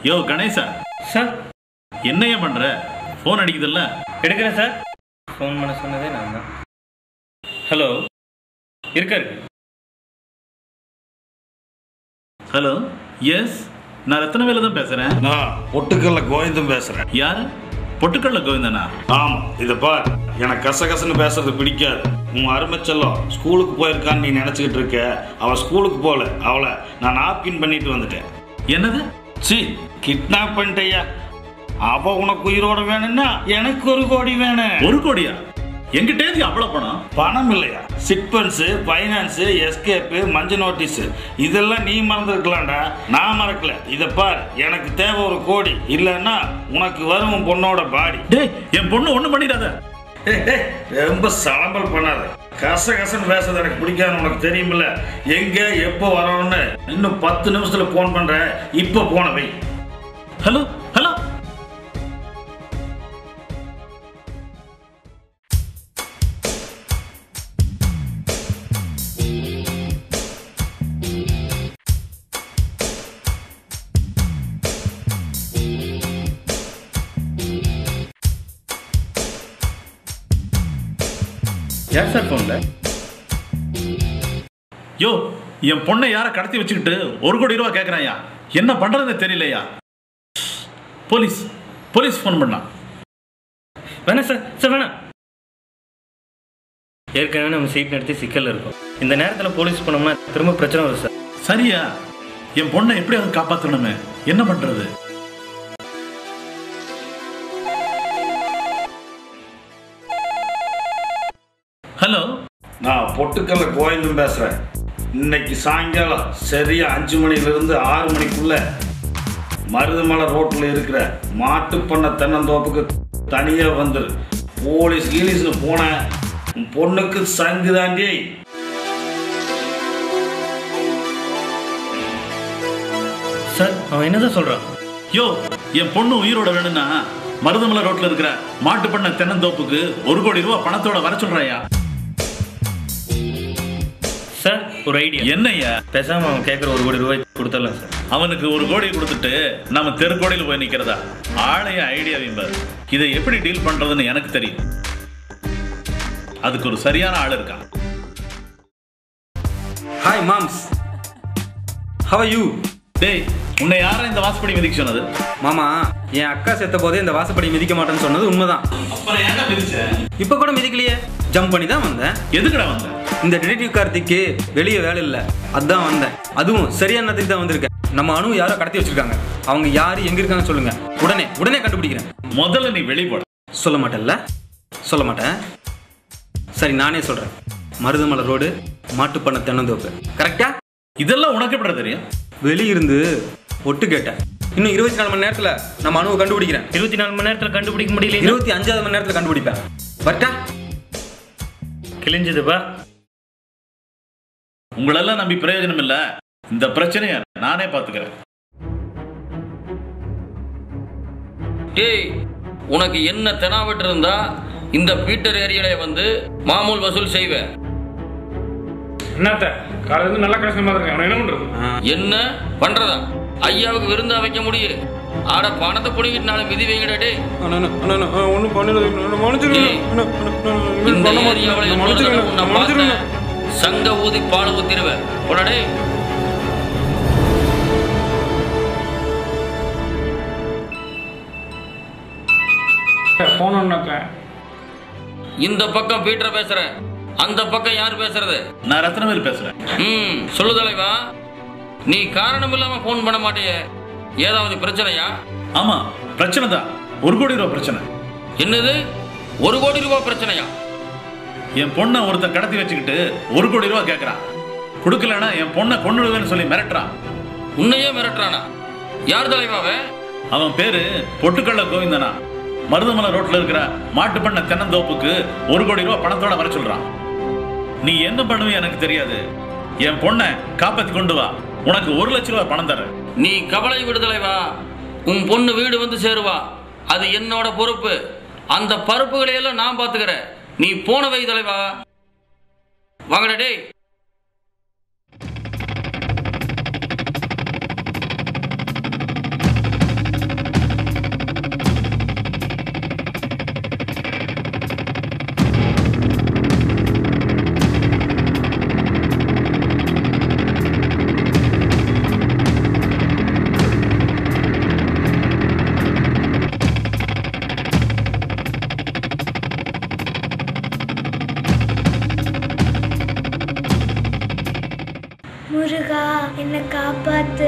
யோ Ganesha sir என்னைய பண்ற phone அடிக்குதுல்ல எடுக்கிறேன் சார் ஃபோன் பண்ண சொன்னதே நான் தான் ஹலோ இருக்கா இருக்கு ஹலோ எஸ் நான் ரத்னவேல தான் பேசுறேன் நான் ஒட்டுக்கல்ல கோவிந்தம் பேசுறேன் யாரு பொட்டுக்கல்ல கோவிந்தனா ஆமா இத பார் எனக்கு கசகசன்னு பேசுறது பிடிக்காது உன் அருமை செல்லம் ஸ்கூலுக்கு போயிருக்கான்னு நீ நினைச்சுக்கிட்டு இருக்க அவ ஸ்கூலுக்கு போகல அவளை நான் நாப்கின் பண்ணிட்டு வந்துட்டேன் என்னது சி கிட்னாப் பண்ணிட்டேயா அவ உனக்கு உயிரோட வேணும்னா எனக்கு ஒரு கோடி வேணும் ஒரு கோடியா எங்கிட்டேந்து அவ்வளவு பணம் பணம் இல்லையா சிட்பன்ஸ் ஃபைனான்ஸ் எஸ்கேப்பு மஞ்சள் நோட்டீஸ் இதெல்லாம் நீ மறந்துருக்கலாம்டா நான் மறக்கல இத பார் எனக்கு தேவை ஒரு கோடி இல்லைன்னா உனக்கு வரும் உன் பொண்ணோட பாடி டேய் என் பொண்ணு ஒண்ணும் பண்ணிடாத ஏய், ஏய், ரொம்ப சலம்பல் பண்ணாத கச கசன்னு பேசுறது எனக்கு பிடிக்காது உனக்கு தெரியுமில்ல எங்க எப்போ வரணும்னு இன்னும் பத்து நிமிஷத்துல போன் பண்றேன் இப்போ போன வை ஹலோ ஹலோ யார் சார் ஃபோனில் யோ என் பொண்ணை யார கடத்தி வச்சுக்கிட்டு ஒரு கோடி ரூபா கேட்கறாயா என்ன பண்றதுன்னு தெரியலையா போலீஸ் போலீஸ் ஃபோன் பண்ணான் வேணாம் சார் சார் வேணாம் ஏற்கனவே நம்ம சீட் நடத்தி சிக்கல் இருக்கும் இந்த நேரத்தில் போலீஸ் போனோம்னா திரும்ப பிரச்சனை வரும் சார் சரியா என் பொண்ணை எப்படியாவது காப்பாத்தணுமே என்ன பண்றது ஹலோ நான் பொட்டுக்கல்ல கோயந்தும் பேசுறேன் இன்னைக்கு சாயங்காலம் சரியா அஞ்சு மணில இருந்து ஆறு மணிக்குள்ள மருதமலை ரோட்ல இருக்கிற மாட்டு பண்ண தென்னந்தோப்புக்கு தனியா வந்துரு போலீஸ் கீலீஸ்னு போன உன் பொண்ணுக்கு சங்கு தாண்டி சார் அவன் என்னதான் சொல்கிறான் யோ என் பொண்ணு உயிரோட வேணும்னா மருதமலை ரோட்ல இருக்கிற மாட்டு பண்ண தென்னந்தோப்புக்கு ஒரு கோடி ரூபா பணத்தோட வர சொல்றாயா சார் ஒரு ஐடியா என்னய்யா பேசாமல் அவன் கேட்குற ஒரு கோடி ரூபாய் கொடுத்துடலாம் சார் அவனுக்கு ஒரு கோடி கொடுத்துட்டு நம்ம தெருக்கோடியில் போய் நிக்கிறதா ஆளைய ஐடியா பாரு இதை எப்படி டீல் பண்றதுன்னு எனக்கு தெரியும் அதுக்கு ஒரு சரியான ஆள் இருக்கான் ஹாய் மாம்ஸ் ஹவ் யூ டேய் உன்னை யாரா இந்த வாசப்படி மிதிக்க சொன்னது மாமா என் அக்கா செத்த போதே இந்த வாசப்படி மிதிக்க மாட்டேன்னு சொன்னது உண்மைதான் அப்புறம் ஏன்டா மிதிச்ச இப்போ கூட மிதிக்கலையே ஜம்ப் பண்ணி தான் வந்தேன் எதுக்குடா வந்த இந்த டிடெக்டிவ் கார்த்திக்கு வெளியே வேலை இல்லை அதான் வந்தேன் அதுவும் சரியான நேரத்துக்கு தான் வந்திருக்கேன் நம்ம அணு யாரோ கடத்தி வச்சிருக்காங்க அவங்க யாரு எங்க இருக்காங்க சொல்லுங்க உடனே உடனே கண்டுபிடிக்கிறேன் முதல்ல நீ வெளி போட சொல்ல மாட்டேன்ல சொல்ல மாட்டேன் சரி நானே சொல்றேன் மருதமலை ரோடு மாட்டுப்பண்ண தென்னந்தோப்பு கரெக்டா இதெல்லாம் உனக்கு எப்படி தெரியும் வெளியிருந்து ஒட்டு கேட்டேன் இன்னும் இருபத்தி நாலு மணி நேரத்துல நம்ம அணுவை கண்டுபிடிக்கிறேன் இருபத்தி நாலு மணி நேரத்தில் கண்டுபிடிக்க முடியல இருபத்தி அஞ்சாவது மணி நேரத்துல கண்டுபிடிப்பேன் வரட்டா கிழிஞ்சதுப்பா உங்களெல்லாம் நம்பி பிரயோஜனம் இல்ல இந்த பிரச்சனைய நானே பாத்துக்கிறேன் டேய் உனக்கு என்ன தெனாவட்டு இருந்தா இந்த பீட்டர் ஏரியால வந்து மாமூல் வசூல் செய்வேன் என்னத்த காலையில இருந்து நல்லா கடைசி மாதிரி இருக்கேன் அவனை என்ன பண்றது என்ன பண்றதா ஐயாவுக்கு விருந்தா வைக்க முடியும் ஆட பணத்தை பிடிக்கிட்டு மிதி வைங்கடா டேய் ஒன்றும் பண்ணல டேய், இந்த ஏரியாவில் இன்னொரு தடவை உன்னை பார்த்தேன், சங்க ஊதி பால் ஊத்திடுவேன் போடா டேய் போன என்னத்த இந்த பக்கம் பீட்டர் பேசுறேன் அந்த பக்கம் யார் பேசுறது நான் ரத்னவேல் பேசுறேன் ம் சொல்லு தலைவா நீ காரணம் இல்லாம போன் பண்ண மாட்டியே ஏதாவது பிரச்சனையா ஆமா பிரச்சனை தான் ஒரு கோடி ரூபா பிரச்சனை என்னது ஒரு கோடி ரூபாய் பிரச்சனையா என் பொண்ணை ஒருத்தன் கடத்தி வச்சுக்கிட்டு ஒரு கோடி ரூபா கேட்கறான் கொடுக்கலன்னா என் பொண்ணை கொன்னுடுவேன்னு சொல்லி மிரட்டுறான் உன்னையே மிரட்டுறானா யார் தலைவாவே அவன் பேரு பொட்டுக்கள்ள கோவிந்தனா மருதமலை ரோட்ல இருக்கிற மாட்டு பண்ண தென்னந்தோப்புக்கு ஒரு கோடி ரூபா பணத்தோட வர சொல்றான் நீ என்ன பண்ணுவே எனக்கு தெரியாது என் பொண்ணை காப்பாத்தி கொண்டு வா உனக்கு ஒரு லட்ச ரூபாய் பணம் தரேன் நீ கவலை விடு தலைவா உன் பொண்ணு வீடு வந்து சேருவா அது என்னோட பொறுப்பு அந்த பருப்புகளை எல்லாம் நான் பாத்துக்கிறேன் நீ போன வை தலைவா வாங்கடா டேய் முருகா என்னை காப்பாத்து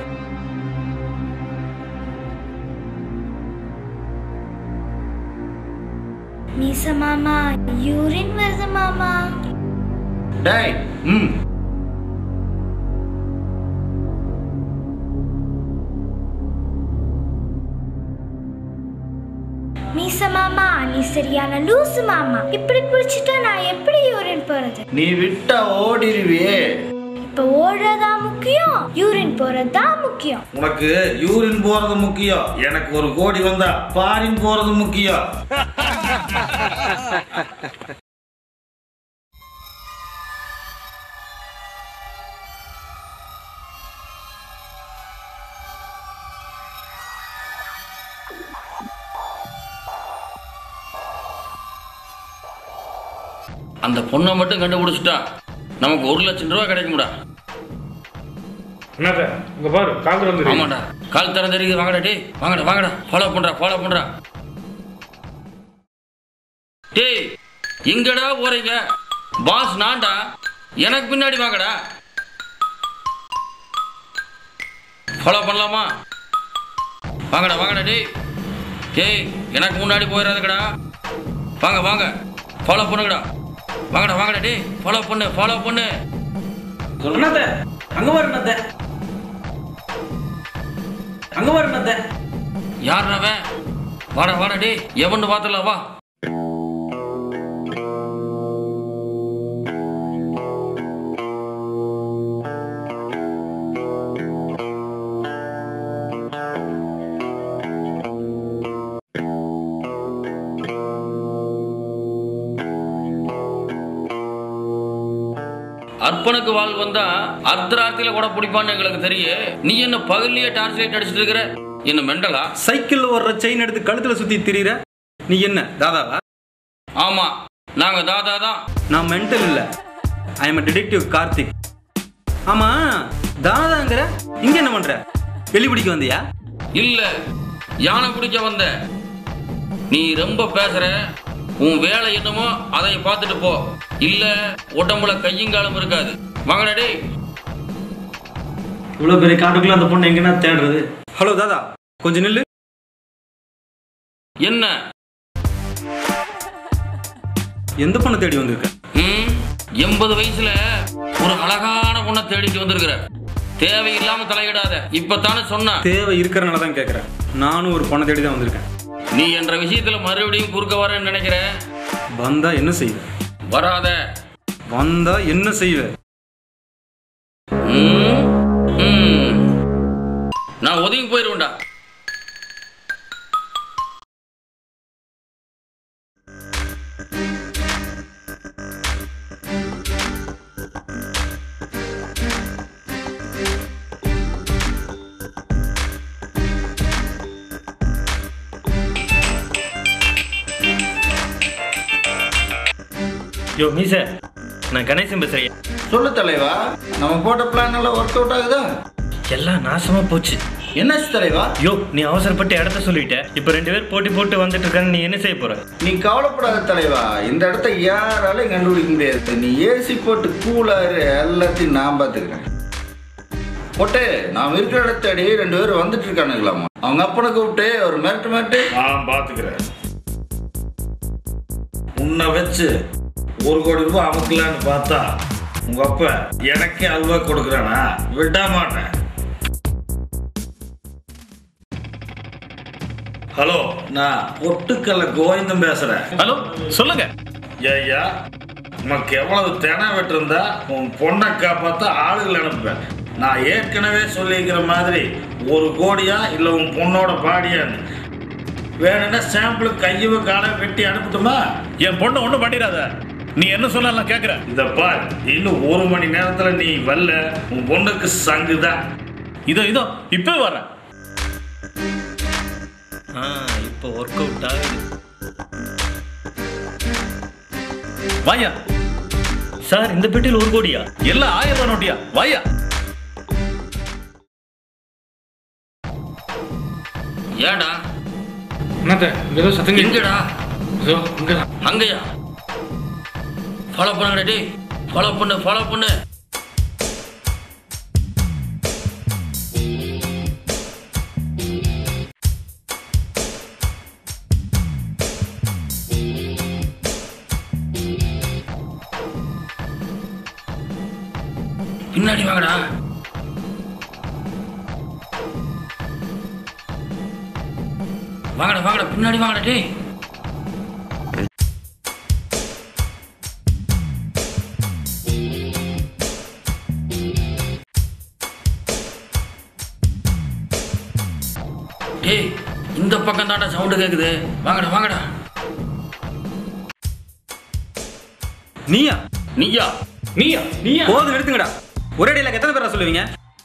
மீச மாமா யூரின் வருது மாமா டேய் ம் மீச மாமா நீ சரியான லூசு மாமா இப்படி பிடிச்சிட்டா நான் எப்படி யூரின் போறது நீ விட்டா ஓடிடுவியே இப்ப ஓடுறதா முக்கியம் யூரின் போறதா முக்கியம் உனக்கு யூரின் போறது முக்கியம் எனக்கு ஒரு கோடி வந்தா பாரின் போறது முக்கியம் அந்த பொண்ணை மட்டும் கண்டுபிடிச்சிட்டா நமக்கு ஒரு லட்சம் ரூபாய் கிடைக்கும்டா என்னத்த இங்க பாரு கால் வந்து ஆமாடா கால் தரம் தெரியுது வாங்கடா டேய் வாங்கடா வாங்கடா ஃபாலோ பண்றா ஃபாலோ பண்றா டேய் எங்கடா போறீங்க பாஸ் நான்டா எனக்கு பின்னாடி வாங்கடா ஃபாலோ பண்ணலாமா வாங்கடா வாங்கடா டேய் டேய் எனக்கு முன்னாடி போயிடாதுக்கடா வாங்க வாங்க ஃபாலோ பண்ணுங்கடா வாங்கடா வாங்கடா டேய் ஃபாலோ பண்ணு ஃபாலோ பண்ணு என்னத்த அங்க பாரு என்னத்த அங்க பாரு என்னத்த யார் அவன் வாடா வாடா டேய் எவன்னு பார்த்துலாம் வா அர்ப்பனுக்கு வாழ் வந்தா அர்த்தராத்திரில கூட பிடிப்பான்னு எங்களுக்கு தெரியும் நீ என்ன பகல்லையே டார்ச் லைட் அடிச்சிட்டு இருக்கிற என்ன மெண்டலா சைக்கிள் ஓடுற செயின் எடுத்து கழுத்துல சுத்தி திரியிற நீ என்ன தாதாவா ஆமா நாங்க தாதா தான் நான் மென்டல் இல்ல ஐ எம் டிடெக்டிவ் கார்த்திக் ஆமா தாதாங்கிற இங்க என்ன பண்ற வெளி பிடிக்க வந்தியா இல்ல யானை பிடிக்க வந்த நீ ரொம்ப பேசுற உன் வேலை என்னமோ அதை பார்த்துட்டு போ இல்ல உடம்புல கையுங்காலம் இருக்காது வாங்கடா டேய் இவ்வளவு பெரிய காட்டுக்குள்ள அந்த பொண்ணு எங்கன்னா தேடுறது ஹலோ தாதா கொஞ்சம் நில்லு என்ன எந்த பொண்ணை தேடி வந்திருக்க ம் எண்பது வயசுல ஒரு அழகான பொண்ணை தேடிட்டு வந்திருக்கிற தேவையில்லாம தலையிடாத இப்பத்தானே சொன்ன தேவை இருக்கிறனால தான் கேட்குறேன் நானும் ஒரு பொண்ணை தேடி தான் வந்திருக்கேன் நீ என்ற விஷயத்துல மறுபடியும் குறுக்க வரேன்னு நினைக்கிற வந்தா என்ன செய்வ வராத வந்தா என்ன செய்வ ம், ம். நான் ஒதுங்கி போயிருவேன்டா யோ மீச நான் கணேசன் பேசுறேன் சொல்லு தலைவா நம்ம போட்ட பிளான் எல்லாம் ஒர்க் அவுட் ஆகுதா எல்லாம் நாசமா போச்சு என்னாச்சு தலைவா யோ நீ அவசரப்பட்டு இடத்த சொல்லிட்ட இப்போ ரெண்டு பேர் போட்டி போட்டு வந்துட்டு இருக்காங்க நீ என்ன செய்ய போற நீ கவலைப்படாத தலைவா இந்த இடத்த யாராலையும் கண்டுபிடிக்க முடியாது நீ ஏசி போட்டு கூலாரு எல்லாத்தையும் நான் பார்த்துக்கிறேன் போட்டு நாம் இருக்கிற இடத்தடி ரெண்டு பேரும் வந்துட்டு இருக்கானுங்களாமா அவங்க அப்பனை கூப்பிட்டு ஒரு மிரட்டு மிரட்டு நான் பார்த்துக்கிறேன் உன்னை வச்சு ஒரு கோடி ரூபாய் அமுக்கலான்னு பார்த்தா உங்க அப்ப எனக்கே அல்வா கொடுக்குறானா விட மாட்டேன் ஹலோ நான் பொட்டுக்கல்ல கோவிந்தம் பேசுறேன் ஹலோ சொல்லுங்க ஐயா உனக்கு எவ்வளவு தினை வெட்டிருந்தா உன் பொண்ணை காப்பாத்த ஆளுகள் அனுப்புவேன் நான் ஏற்கனவே சொல்லிக்கிற மாதிரி ஒரு கோடியா இல்ல உன் பொண்ணோட பாடியான்னு வேணும்னா சாம்பிள் கையவ காலை வெட்டி அனுப்பட்டுமா என் பொண்ணை ஒண்ணும் பண்ணிடாத நீ என்ன சொல்ல நான் கேக்குறேன் இத பார் இன்னும் ஒரு மணி நேரத்துல நீ வரல உன் பொண்ணுக்கு சங்குதான் இதோ இதோ இப்பவே வர்றேன் ஆ இப்போ ஒர்க் அவுட் ஆகுது வாயா சார் இந்த பெட்டியில் ஒரு கோடியா எல்லாம் ஆயிரம் ரூபாய் நோட்டியா வாயா ஏடா என்னத்த இங்க ஏதோ சத்தம் கேக்குது. எங்கடா இதோ இங்கதான் அங்கயா ஃபாலோ பண்ணுங்கடா டேய் ஃபாலோ பண்ணு ஃபாலோ பண்ணு பின்னாடி வாங்கடா வாங்கடா வாங்கடா பின்னாடி வாங்கடா டேய் டேய் இந்த பக்கம் தாண்டா சவுண்டு கேக்குது வாங்கடா வாங்கடா நீயா நீயா நீயா நீயா போதும் நிறுத்துங்கடா ஒரே அடியில் எத்தனை பேரா சொல்லுவீங்க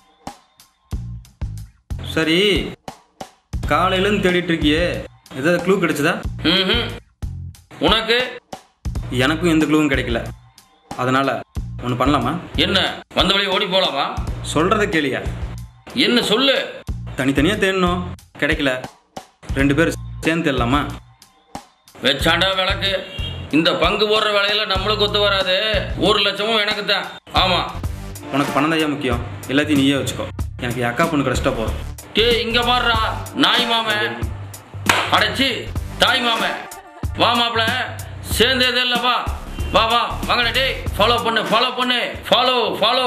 சரி காலையிலேருந்து தேடிட்டு இருக்கியே ஏதாவது க்ளூ கிடைச்சதா ம்ஹும். உனக்கு எனக்கும் எந்த க்ளூவும் கிடைக்கல அதனால ஒன்று பண்ணலாமா என்ன வந்த வழி ஓடி போலாமா சொல்கிறத கேளியா என்ன சொல்லு தனித்தனியாக தேடணும் கிடைக்கல ரெண்டு பேர் சேர்ந்து தேடலாமா வச்சாண்டா விளக்கு இந்த பங்கு போடுற வேலையில நம்மளுக்கு ஒத்து வராது ஒரு லட்சமும் எனக்கு தான் ஆமா உனக்கு பணம் தான் முக்கியம் எல்லாத்தையும் நீயே வச்சுக்கோ எனக்கு என் அக்கா பொண்ணு கிடச்சிட்டா போதும் டே இங்க பாடுறா நாய் மாமன் அடைச்சி தாய் மாமன் வா மாப்பிள சேர்ந்ததே இல்ல வா வா வா வாங்கடா டேய் ஃபாலோ பண்ணு ஃபாலோ பண்ணு ஃபாலோ ஃபாலோ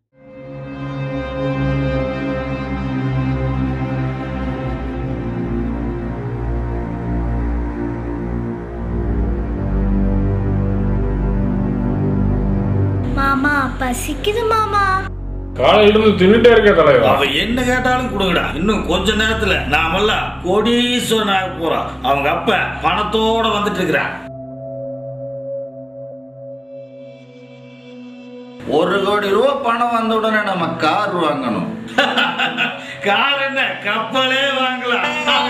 மாமா பசிக்குது மாமா காலையில இருந்து தின்னுட்டே இருக்க தலைவா அவ என்ன கேட்டாலும் கொடுங்கடா இன்னும் கொஞ்ச நேரத்துல நாமெல்லாம் கோடீஸ்வரன் ஆக போறோம் அவங்க அப்ப பணத்தோட வந்துட்டு இருக்கிறான் ஒரு கோடி ரூபா பணம் வந்த உடனே நம்ம கார் வாங்கணும் கார் என்ன கப்பலே வாங்கலாம்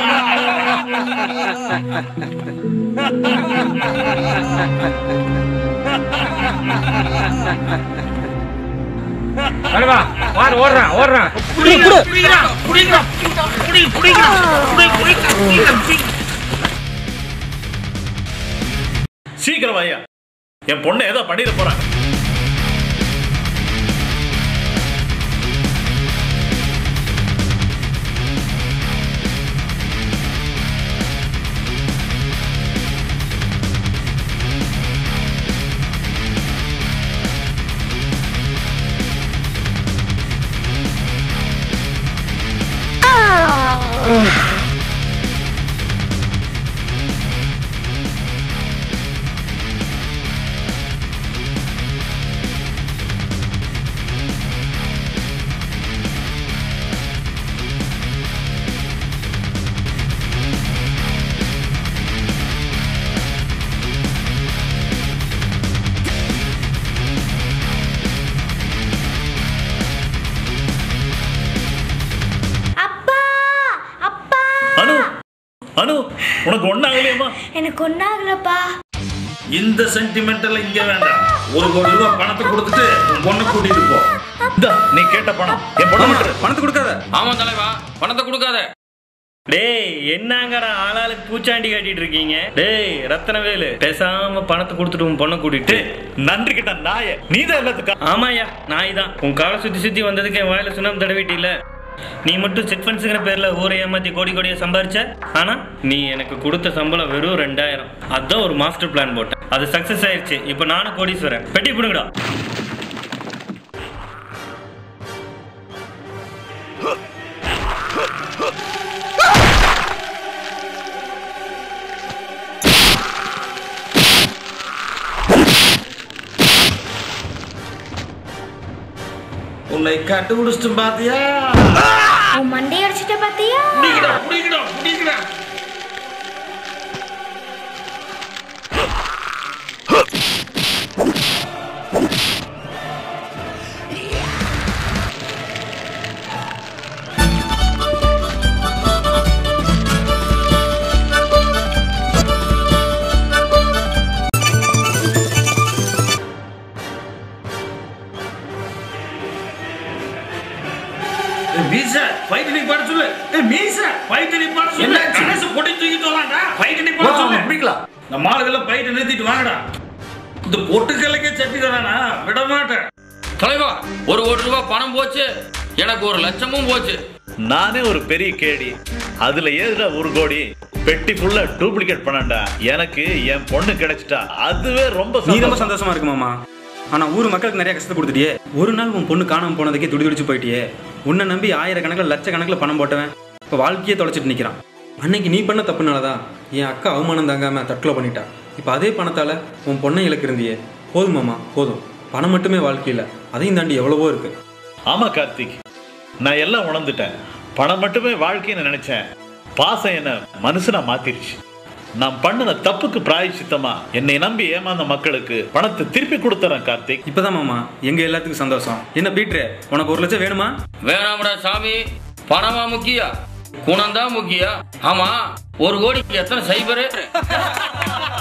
தலைவா வாரு ஓடுறான் ஓடுறான் சீக்கிரம் ஐயா என் பொண்ணை ஏதோ பண்ணிட போறாங்க அப்பா அப்பா அனு அனு உனக்கு ஒன்னாகலையம்மா எனக்கு ஒன்னாகலப்பா இந்த சென்டிமெண்டல் இங்க வேண்டாம் ஒரு கோடி ரூபாய் பணத்தை கொடுத்துட்டு உன் பொண்ணை கூட்டிட்டு போ இந்தா நீ கேட்ட பணம் என் பொண்ணை விட்டுரு. பணத்தை கொடுக்காத ஆமா தலைவா பணத்தை கொடுக்காத டேய் என்னங்கடா ஆளாளுக்கு பூச்சாண்டி காட்டிட்டு இருக்கீங்க டேய் ரத்தனவேலு பேசாம பணத்தை கொடுத்துட்டு உன் பொண்ணை கூட்டிட்டு டேய், நன்றி கிட்ட நாய நீதான் எல்லாத்துக்கா ஆமாய்யா நாய் தான் உன் காலை சுத்தி சுத்தி வந்ததுக்கு என் வாயில சுண்ணாம்பு தடவிட்டில நீ மட்டும் செட் ஃபண்ட்ஸுங்கிற பேர்ல ஊரை ஏமாத்தி கோடி கோடியா சம்பாரிச்ச ஆனா நீ எனக்கு கொடுத்த சம்பளம் வெறும் ரெண்டாயிரம் அதான் ஒரு மாஸ்டர் பிளான் போட்டேன் அது சக்சஸ் ஆயிருச்சு இப்போ நானும் கோடீஸ்வரன் பெட்டி பிடுங்கடா உன்னை கண்டுபிடிச்சிட்டு பாத்தியா உன் மண்டை அடிச்சிட்ட பாத்தியா பிடிக்கடா பிடிக்கடா பிடிக்கடா ஏய், மீச ஃபைட் நீ பாட சொல்லு ஏய் மீச ஃபைட் நீ பாட சொல்லு என்னாச்சு? கணேச பொடி தூக்கிட்டு வரலாம்டா ஃபைட் நீ பாட சொல்லு பிடிக்கலாம் நம்ம ஆளுகளை ஃபைட் நிறுத்திட்டு வாங்கடா இந்த பொட்டுக்கல்லைக்கே சட்டி தரானா விட மாட்டேன் தலைவா ஒரு கோடி ரூபாய் பணம் போச்சு எனக்கு ஒரு லட்சமும் போச்சு நானே ஒரு பெரிய கேடி அதுல ஏதுடா ஒரு கோடி பெட்டி ஃபுல்லா டூப்ளிகேட் பண்ணண்டா எனக்கு என் பொண்ணு கிடைச்சிட்டா அதுவே ரொம்ப நீ ரொம்ப சந்தோஷம். சந்தோஷமா இருக்கு மாமா ஆனா ஊர் மக்களுக்கு நிறைய கஷ்டத்தை கொடுத்துட்டியே ஒரு நாள் உன் பொண்ணு காணாம போனதுக்கே துடி துடிச்சு போயிட்டியே உன்னை நம்பி ஆயிரக்கணக்கில் லட்சக்கணக்கில் பணம் போட்டவன் இப்போ வாழ்க்கையே தொலைச்சிட்டு நிற்கிறான் அன்னைக்கு நீ பண்ண தப்புனாலதான் என் அக்கா அவமானம் தாங்காம தற்கொலை பண்ணிட்டா இப்போ அதே பணத்தால உன் பொண்ணை இழக்கு இருந்தியே போதுமாமா போதும் பணம் மட்டுமே வாழ்க்கையில் அதையும் தாண்டி எவ்வளவோ இருக்கு ஆமா கார்த்திக் நான் எல்லாம் உணர்ந்துட்டேன் பணம் மட்டுமே வாழ்க்கைன்னு நினைச்சேன் பாசம் என்ன மனுஷனா மாத்திருச்சு நான் பண்ணின தப்புக்கு பிராயச்சித்தமா என்னை நம்பி ஏமாந்த மக்களுக்கு பணத்தை திருப்பி கொடுத்துறேன் கார்த்திக் இப்பதான் மாமா எங்க எல்லாத்துக்கும் சந்தோஷம் என்ன பீட்ரு உனக்கு ஒரு லட்சம் வேணுமா வேணாம்டா சாமி பணமா முக்கியம் குணம் தான் முக்கியம் ஆமா ஒரு கோடிக்கு எத்தனை சைபரு